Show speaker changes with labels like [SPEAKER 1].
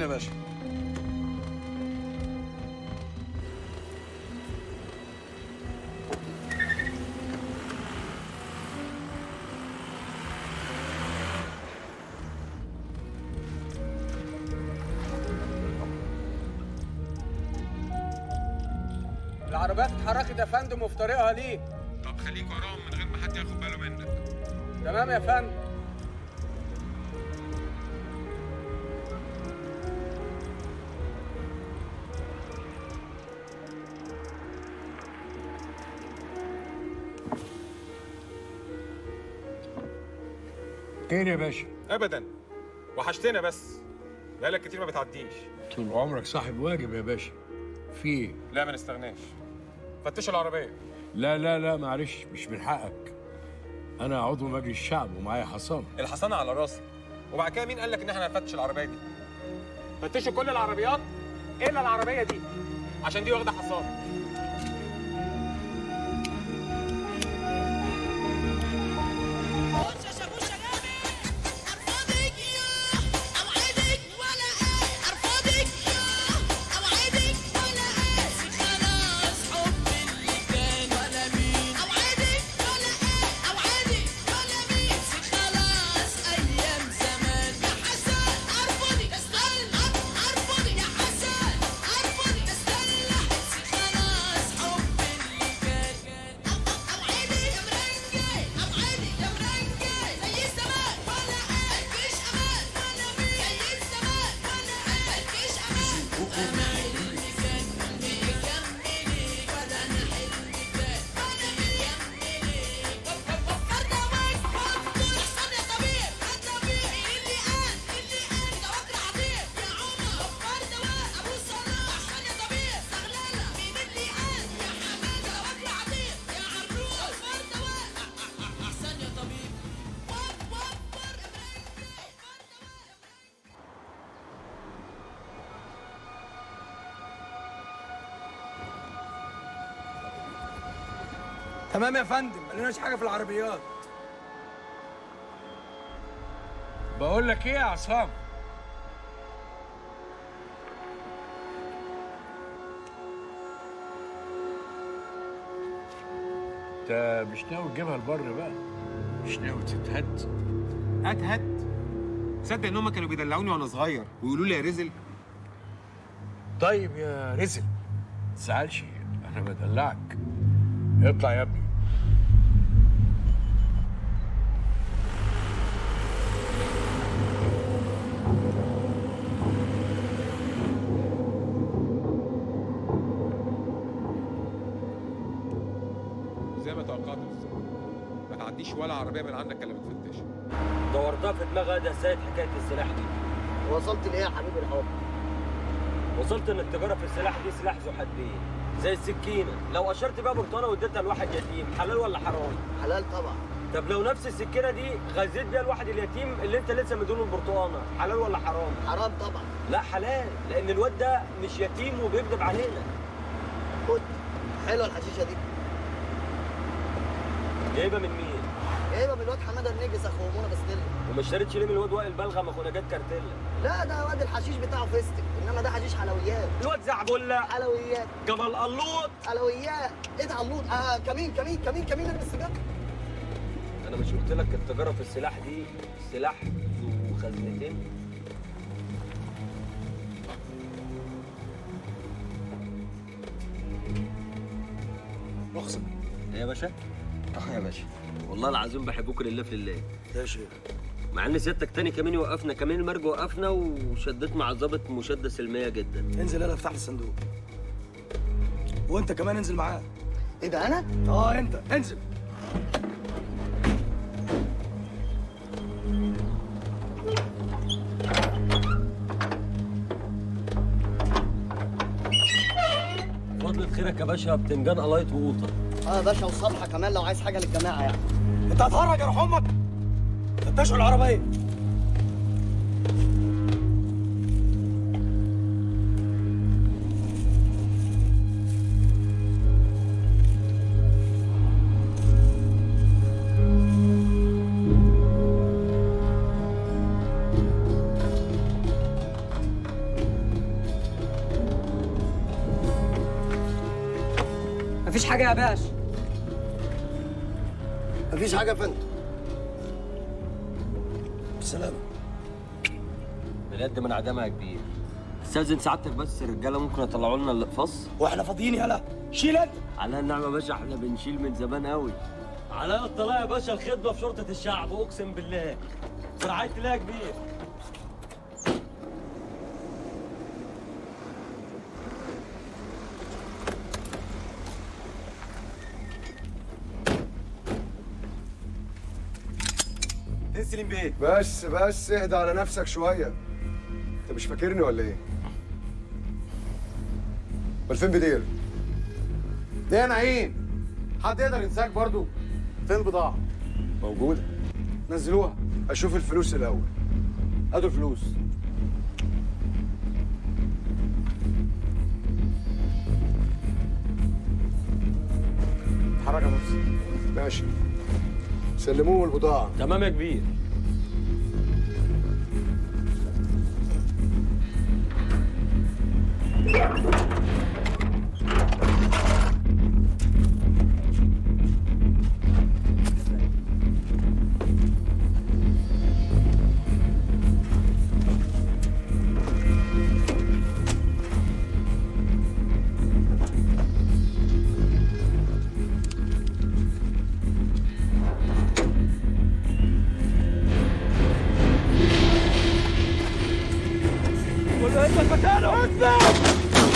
[SPEAKER 1] يا باشا
[SPEAKER 2] العربيات اتحركت يا فندم وفي طريقها ليه
[SPEAKER 3] طب خليك وراهم من غير ما حد ياخد باله منك
[SPEAKER 2] تمام يا فندم
[SPEAKER 4] خير يا باشا
[SPEAKER 3] ابدا وحشتنا بس بقالك كتير ما بتعديش
[SPEAKER 4] طول عمرك صاحب واجب يا باشا في ايه؟
[SPEAKER 3] لا ما نستغناش فتشوا العربيه
[SPEAKER 4] لا لا لا معلش مش من حقك انا عضو مجلس الشعب ومعايا حصان
[SPEAKER 3] الحصانه على راسي وبعد كده مين قال لك ان احنا هنفتش العربيه دي فتشوا كل العربيات الا العربيه دي عشان دي واخده حصان
[SPEAKER 2] تمام يا فندم ما لناش حاجه في العربيات
[SPEAKER 4] بقول لك ايه يا عصام انت مش ناوي تجيبها لبر بقى مش ناوي تتهد
[SPEAKER 3] هات هات تصدق ان هم كانوا بيدلعوني وانا صغير ويقولوا لي يا رزل
[SPEAKER 4] طيب يا رزل تزعلش انا بدلعك اطلع يا ابني
[SPEAKER 3] زي ما توقعت بالظبط ما تعديش ولا عربيه من عندك الا متفتشه
[SPEAKER 5] دورتها في دماغها ده ازاي حكايه السلاح دي
[SPEAKER 6] وصلت ليه يا حبيبي الحب
[SPEAKER 5] وصلت ان التجاره في السلاح دي سلاح ذو حدين زي السكينه لو اشرت بيها برتقانه واديتها لواحد يتيم حلال ولا حرام
[SPEAKER 6] حلال طبعا
[SPEAKER 5] طب لو نفس السكينه دي غزيت بيها الواحد اليتيم اللي انت لسه مديله البرتقانه حلال ولا حرام
[SPEAKER 6] حرام طبعا
[SPEAKER 5] لا حلال لان الواد ده مش يتيم وبيكذب علينا
[SPEAKER 6] خد حلوه الحشيشه دي
[SPEAKER 5] جايبه من مين
[SPEAKER 6] جايبه من الواد حماده النجس اخو منى بستيلا
[SPEAKER 5] وما اشتريتش ليه من الواد وائل بلغم اخو نجاة كارتيلا
[SPEAKER 6] لا ده واد الحشيش بتاعه فيستك انما ده حشيش حلويات
[SPEAKER 5] الواد زعبله
[SPEAKER 6] حلويات
[SPEAKER 5] جبل قلوط
[SPEAKER 6] حلويات ايه ده علوط اه كمين كمين كمين كمين البس سجاره
[SPEAKER 5] انا مش قلت لك التجاره في السلاح دي سلاح ذو خزنتين
[SPEAKER 1] رخصة
[SPEAKER 5] ايه يا باشا
[SPEAKER 1] اه يا باشا
[SPEAKER 5] والله العظيم بحبكم لله في الله
[SPEAKER 1] يا شيخ
[SPEAKER 5] مع ان سيادتك تاني كمان وقفنا كمان المرج وقفنا وشديت مع ظابط مشاده سلميه جدا
[SPEAKER 2] انزل انا افتح لي الصندوق وانت كمان انزل معاه
[SPEAKER 6] ايه ده انا؟
[SPEAKER 2] اه انت انزل
[SPEAKER 5] فضلة خيرك يا باشا بتنجان قلايط وقوطه
[SPEAKER 6] اه يا باشا وصالحه كمان لو عايز حاجه للجماعه يعني
[SPEAKER 2] انت هتهرج يا روح امك فتشوا العربيه
[SPEAKER 7] مفيش حاجه يا باش
[SPEAKER 2] مفيش حاجه يا فندم بالسلامه
[SPEAKER 5] بجد من عدمها كبير استاذن سعادتك بس الرجاله ممكن يطلعوا لنا الاقفاص
[SPEAKER 2] واحنا فاضيين يلا شيل انت
[SPEAKER 5] على النعمه يا باشا احنا بنشيل من زمان قوي على الطلاق يا باشا الخدمه في شرطه الشعب اقسم بالله في رعايه الله يا كبير
[SPEAKER 3] تسلم بيه
[SPEAKER 8] بس بس اهدى على نفسك شوية انت مش فاكرني ولا ايه؟ امال فين بدير؟
[SPEAKER 3] ده يا نعيم حد يقدر ينساك برضو فين البضاعه
[SPEAKER 8] موجودة
[SPEAKER 3] نزلوها
[SPEAKER 8] اشوف الفلوس الاول
[SPEAKER 3] هاتوا الفلوس اتحرك يا مرسي
[SPEAKER 8] ماشي سلموهم البضاعة
[SPEAKER 5] تمام يا كبير
[SPEAKER 7] ولا انت مكانه